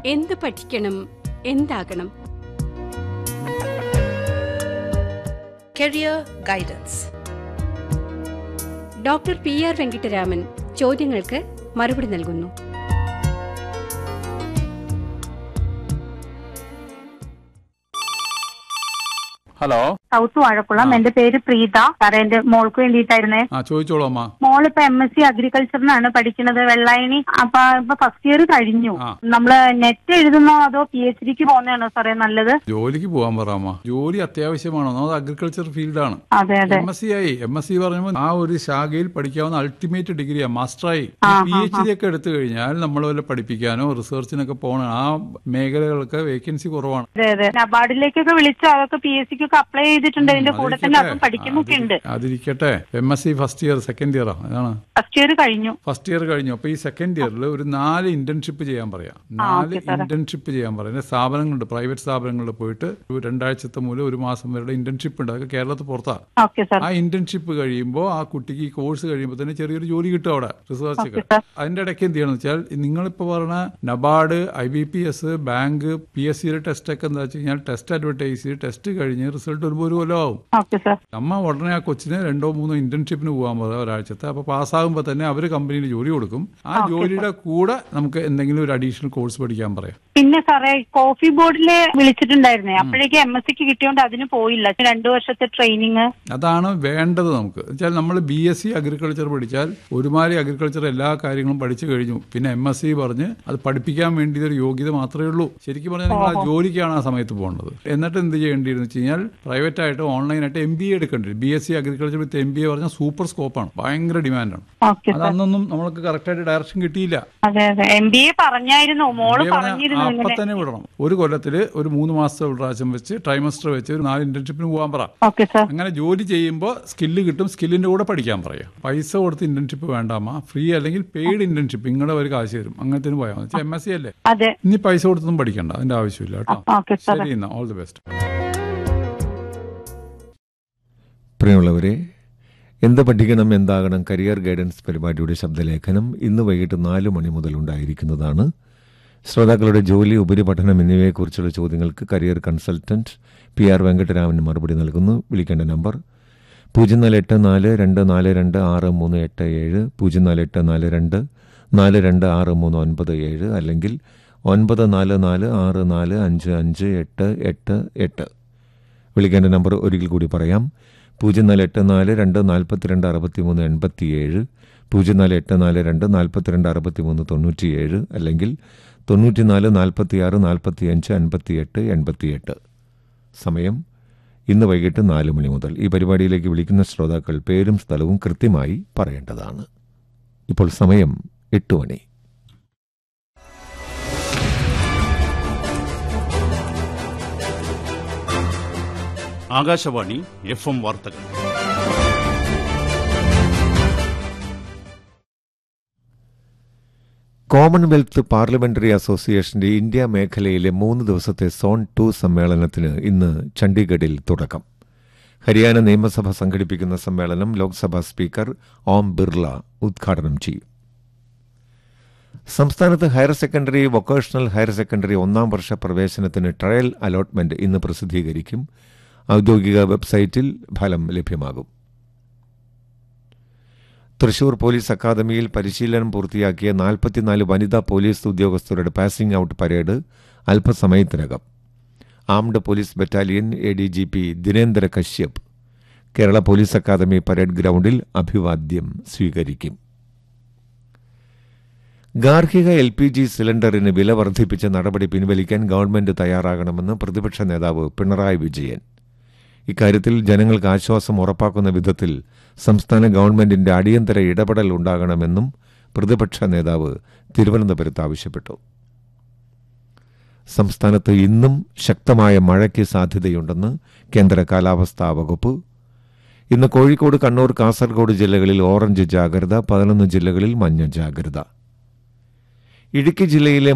എന്ത് പഠിക്കണം എന്താകണം Career Guidance. Doctor P R Venkittaraman ചോദ്യങ്ങൾക്ക് മറുപടി നൽകുന്നു ഹലോ സൗത്ത് വാഴക്കുളം എന്റെ പേര് പ്രീത സാറേ എന്റെ മോൾക്ക് വേണ്ടിയിട്ടായിരുന്നേ ആ ചോദിച്ചോളൂ അമ്മ മോൾ ഇപ്പൊ എം എസ് സി അഗ്രികൾച്ചറിനാണ് പഠിക്കുന്നത് വെള്ളായണി അപ്പൊ ഇപ്പൊ ഫസ്റ്റ് ഇയർ കഴിഞ്ഞു ആ. നമ്മള് നെറ്റ് എഴുതുന്നോ അതോ പി എച്ച് ഡിക്ക് പോകുന്നതാണോ സാറേ നല്ലത് ജോലിക്ക് പോകാൻ പറ അമ്മ ജോലി അത്യാവശ്യമാണോ അത് അഗ്രികൾച്ചർ ഫീൽഡാണ് അതെ അതെ എം എസ് സി ആയി എം എസ് സി പറയുമ്പോൾ ആ ഒരു ശാഖയിൽ പഠിക്കാവുന്ന അൾട്ടിമേറ്റ് ഡിഗ്രിയാ മാസ്റ്ററായി പി എച്ച് ഡി ഒക്കെ എടുത്തു കഴിഞ്ഞാൽ നമ്മൾ വല്ല പഠിപ്പിക്കാനോ റിസർച്ചിനൊക്കെ പോകണം ആ മേഖലകൾക്ക് വേക്കൻസി കുറവാണ് അതെ അതെ നബാർഡിലേക്കൊക്കെ വിളിച്ചു അതൊക്കെ പി എസ് സിക്കൊക്കെ അപ്ലൈ ചെയ്തിട്ടുണ്ട് ഇതിന്റെ കൂടെ തന്നെ അതും പഠിക്കുന്നൊക്കെ ഉണ്ട് അതിരിക്കട്ടെ M S C first year second ഇയറാ അതാണ് ഫസ്റ്റ് ഇയർ കഴിഞ്ഞു ഫസ്റ്റ് ഇയർ കഴിഞ്ഞു അപ്പൊ ഈ സെക്കൻഡ് ഇയറിൽ ഒരു നാല് ഇന്റേൺഷിപ്പ് ചെയ്യാൻ പറയാം നാല് ഇന്റേൺഷിപ്പ് ചെയ്യാൻ പറയാം പിന്നെ സ്ഥാപനങ്ങളുണ്ട് പ്രൈവറ്റ് സ്ഥാപനങ്ങളിൽ പോയിട്ട് ഒരു രണ്ടാഴ്ചത്തെ മൂലം ഒരു മാസം വരെ ഇന്റേൺഷിപ്പ് ഉണ്ട് അതൊക്കെ കേരളത്തിൽ പുറത്താ ഓക്കെ സാർ ആ ഇന്റേൺഷിപ്പ് കഴിയുമ്പോൾ ആ കുട്ടിക്ക് ഈ കോഴ്സ് കഴിയുമ്പോൾ തന്നെ ചെറിയൊരു ജോലി കിട്ടും അവിടെ റിസർച്ച് ഒക്കെ അതിന്റെ ഇടയ്ക്ക് എന്ത് ചെയ്യണം വെച്ചാൽ നിങ്ങളിപ്പോ പറഞ്ഞ NABARD I B P S bank P S സിയുടെ ടെസ്റ്റ് ഒക്കെ എന്താ വെച്ച് കഴിഞ്ഞാൽ ടെസ്റ്റ് അഡ്വർടൈസ് ചെയ്ത് ടെസ്റ്റ് കഴിഞ്ഞ് റിസൾട്ട് വരുമ്പോൾ ഒരു കൊല്ലം ആവും ഓക്കെ സാർ നമ്മ ഉടനെ ആ കൊച്ചിന് രണ്ടോ മൂന്നോ ഇന്റേൺഷിപ്പിന് പോകാൻ പറയാം ഒരാഴ്ചത്തെ അപ്പൊ പാസ്സാകുമ്പോൾ തന്നെ അവർ കമ്പനിയിൽ ജോലി കൊടുക്കും ആ ജോലിയുടെ കൂടെ നമുക്ക് എന്തെങ്കിലും ഒരു അഡീഷണൽ കോഴ്സ് പഠിക്കാൻ പറയാം പിന്നെ സാറേ കോഫി ബോർഡില് വിളിച്ചിട്ടുണ്ടായിരുന്നേ അപ്പോഴേക്ക് എം എസ് സിക്ക് കിട്ടിയോണ്ട് അതിന് പോയില്ല രണ്ടു വർഷത്തെ ട്രെയിനിങ് അതാണ് വേണ്ടത് നമുക്ക് വെച്ചാൽ നമ്മൾ ബി എസ് സി അഗ്രികൾച്ചർ പഠിച്ചാൽ ഒരുമാതിരി അഗ്രികൾച്ചർ എല്ലാ കാര്യങ്ങളും പഠിച്ചു കഴിഞ്ഞു പിന്നെ എം എസ് സി പറഞ്ഞ് അത് പഠിപ്പിക്കാൻ വേണ്ടി ഒരു യോഗ്യത മാത്രമേ ഉള്ളൂ ശരിക്കും പറഞ്ഞാൽ നിങ്ങൾ ആ ജോലിക്കാണ് ആ സമയത്ത് പോകേണ്ടത് എന്നിട്ട് എന്ത് ചെയ്യേണ്ടിയിരുന്നു വെച്ച് കഴിഞ്ഞാൽ പ്രൈവറ്റ് ആയിട്ട് ഓൺലൈനായിട്ട് എം ബി എ എടുക്കേണ്ടി B S C agriculture with M B A പറഞ്ഞാൽ സൂപ്പർ സ്കോപ്പാണ് ഭയങ്കര ഡിമാൻഡാണ് ഓക്കെ അത് അന്നൊന്നും നമ്മൾക്ക് കറക്റ്റായിട്ട് ഡയറക്ഷൻ കിട്ടിയില്ല അതെ അതെ എം ബി എ പറഞ്ഞായിരുന്നു മോള് MBA പറഞ്ഞാൽ പറഞ്ഞിരുന്നു അപ്പൊ ഇങ്ങനെ തന്നെ വിടണം ഒരു കൊല്ലത്തില് ഒരു മൂന്ന് മാസത്തെ ഒരു പ്രാവശ്യം വെച്ച് ട്രൈമസ്റ്റർ വെച്ച് ഒരു നാല് ഇന്റേൺഷിപ്പിന് പോകാൻ പറ ഓക്കെ സാർ അങ്ങനെ ജോലി ചെയ്യുമ്പോൾ സ്കില്ല് കിട്ടും സ്കില്ലിന്റെ കൂടെ പഠിക്കാൻ പറയാം പൈസ കൊടുത്ത് ഇന്റേൺഷിപ്പ് വേണ്ടാമ ഫ്രീ അല്ലെങ്കിൽ പെയ്ഡ് ഇന്റേൺഷിപ്പ് നിങ്ങളുടെ ഒരു കാശ് തരും അങ്ങനത്തെ പോയാൽ മതി എം എസ് സി അല്ലേ അതെ ഇനി പൈസ കൊടുത്തൊന്നും പഠിക്കണ്ട അതിന്റെ ആവശ്യമില്ല കേട്ടോ ഓക്കെ സാർ ശരി എന്നാ ഓൾ ദി ബെസ്റ്റ് പ്രിയമുള്ളവരെ എന്ത് പഠിക്കണം എന്താകണം കരിയർ ഗൈഡൻസ് പരിപാടിയുടെ ശബ്ദലേഖനം ഇന്ന് വൈകിട്ട് നാല് മണി മുതൽ ഉണ്ടായിരിക്കുന്നതാണ് ശ്രോതാക്കളുടെ ജോലി ഉപരിപഠനം എന്നിവയെക്കുറിച്ചുള്ള ചോദ്യങ്ങൾക്ക് career consultant P R Venkataraman മറുപടി നൽകുന്നു വിളിക്കേണ്ട നമ്പർ പൂജ്യം നാല് എട്ട് നാല് രണ്ട് നാല് രണ്ട് ആറ് മൂന്ന് എട്ട് ഏഴ് പൂജ്യം നാല് എട്ട് നാല് രണ്ട് നാല് രണ്ട് ആറ് മൂന്ന് ഒൻപത് ഏഴ് അല്ലെങ്കിൽ ഒൻപത് നാല് നാല് ആറ് നാല് അഞ്ച് അഞ്ച് എട്ട് എട്ട് എട്ട് വിളിക്കേണ്ട നമ്പർ ഒരിക്കൽ കൂടി പറയാം പൂജ്യം നാല് എട്ട് നാല് രണ്ട് നാൽപ്പത്തിരണ്ട് അറുപത്തിമൂന്ന് എൺപത്തിയേഴ് പൂജ്യം നാല് എട്ട് നാല് രണ്ട് നാൽപ്പത്തിരണ്ട് അറുപത്തിമൂന്ന് തൊണ്ണൂറ്റിയേഴ് അല്ലെങ്കിൽ തൊണ്ണൂറ്റിനാല് നാൽപ്പത്തിയാറ് നാൽപ്പത്തിയഞ്ച് അൻപത്തിയെട്ട് എൺപത്തിയെട്ട് സമയം ഇന്ന് വൈകിട്ട് നാല് മണി മുതൽ ഈ പരിപാടിയിലേക്ക് വിളിക്കുന്ന ശ്രോതാക്കൾ പേരും സ്ഥലവും കൃത്യമായി പറയേണ്ടതാണ് ഇപ്പോൾ സമയം എട്ട് മണി ആകാശവാണി എഫ് എം വാർത്തകൾ കോമൺവെൽത്ത് പാർലമെന്ററി അസോസിയേഷന്റെ ഇന്ത്യ മേഖലയിലെ മൂന്ന് ദിവസത്തെ സോൺ ടു സമ്മേളനത്തിന് ഇന്ന് ചണ്ഡീഗഡിൽ തുടക്കം ഹരിയാന നിയമസഭ സംഘടിപ്പിക്കുന്ന സമ്മേളനം ലോക്സഭാ സ്പീക്കർ ഓം ബിർള ഉദ്ഘാടനം ചെയ്യും സംസ്ഥാനത്ത് higher secondary vocational higher secondary ഒന്നാം വർഷ പ്രവേശനത്തിന് ട്രയൽ അലോട്ട്മെന്റ് ഇന്ന് പ്രസിദ്ധീകരിക്കും ഔദ്യോഗിക വെബ്സൈറ്റിൽ ഫലം ലഭ്യമാകും തൃശൂർ പോലീസ് അക്കാദമിയിൽ പരിശീലനം പൂർത്തിയാക്കിയ നാൽപ്പത്തിനാല് വനിതാ പോലീസ് ഉദ്യോഗസ്ഥരുടെ പാസിംഗ് ഔട്ട് പരേഡ് അല്പസമയത്തിനകം armed police battalion A D G P Dinendra Kashyap Kerala police academy parade ഗ്രൗണ്ടിൽ അഭിവാദ്യം സ്വീകരിക്കും ഗാർഹിക എൽ പി ജി സിലിണ്ടറിന് വില വർദ്ധിപ്പിച്ച നടപടി പിൻവലിക്കാൻ ഗവൺമെന്റ് തയ്യാറാകണമെന്ന് പ്രതിപക്ഷ നേതാവ് പിണറായി വിജയൻ ഇക്കാര്യത്തിൽ ജനങ്ങൾക്ക് ആശ്വാസം ഉറപ്പാക്കുന്ന വിധത്തിൽ സംസ്ഥാന ഗവൺമെന്റിന്റെ അടിയന്തര ഇടപെടൽ ഉണ്ടാകണമെന്നും പ്രതിപക്ഷ നേതാവ് തിരുവനന്തപുരത്ത് ആവശ്യപ്പെട്ടു സംസ്ഥാനത്ത് ഇന്നും ശക്തമായ മഴയ്ക്ക് സാധ്യതയുണ്ടെന്ന് കേന്ദ്ര കാലാവസ്ഥാ വകുപ്പ് ഇന്ന് കോഴിക്കോട് കണ്ണൂർ കാസർഗോഡ് ജില്ലകളിൽ ഓറഞ്ച് ജാഗ്രത പതിനൊന്ന് ജില്ലകളിൽ മഞ്ഞ ജാഗ്രത ഇടുക്കി ജില്ലയിലെ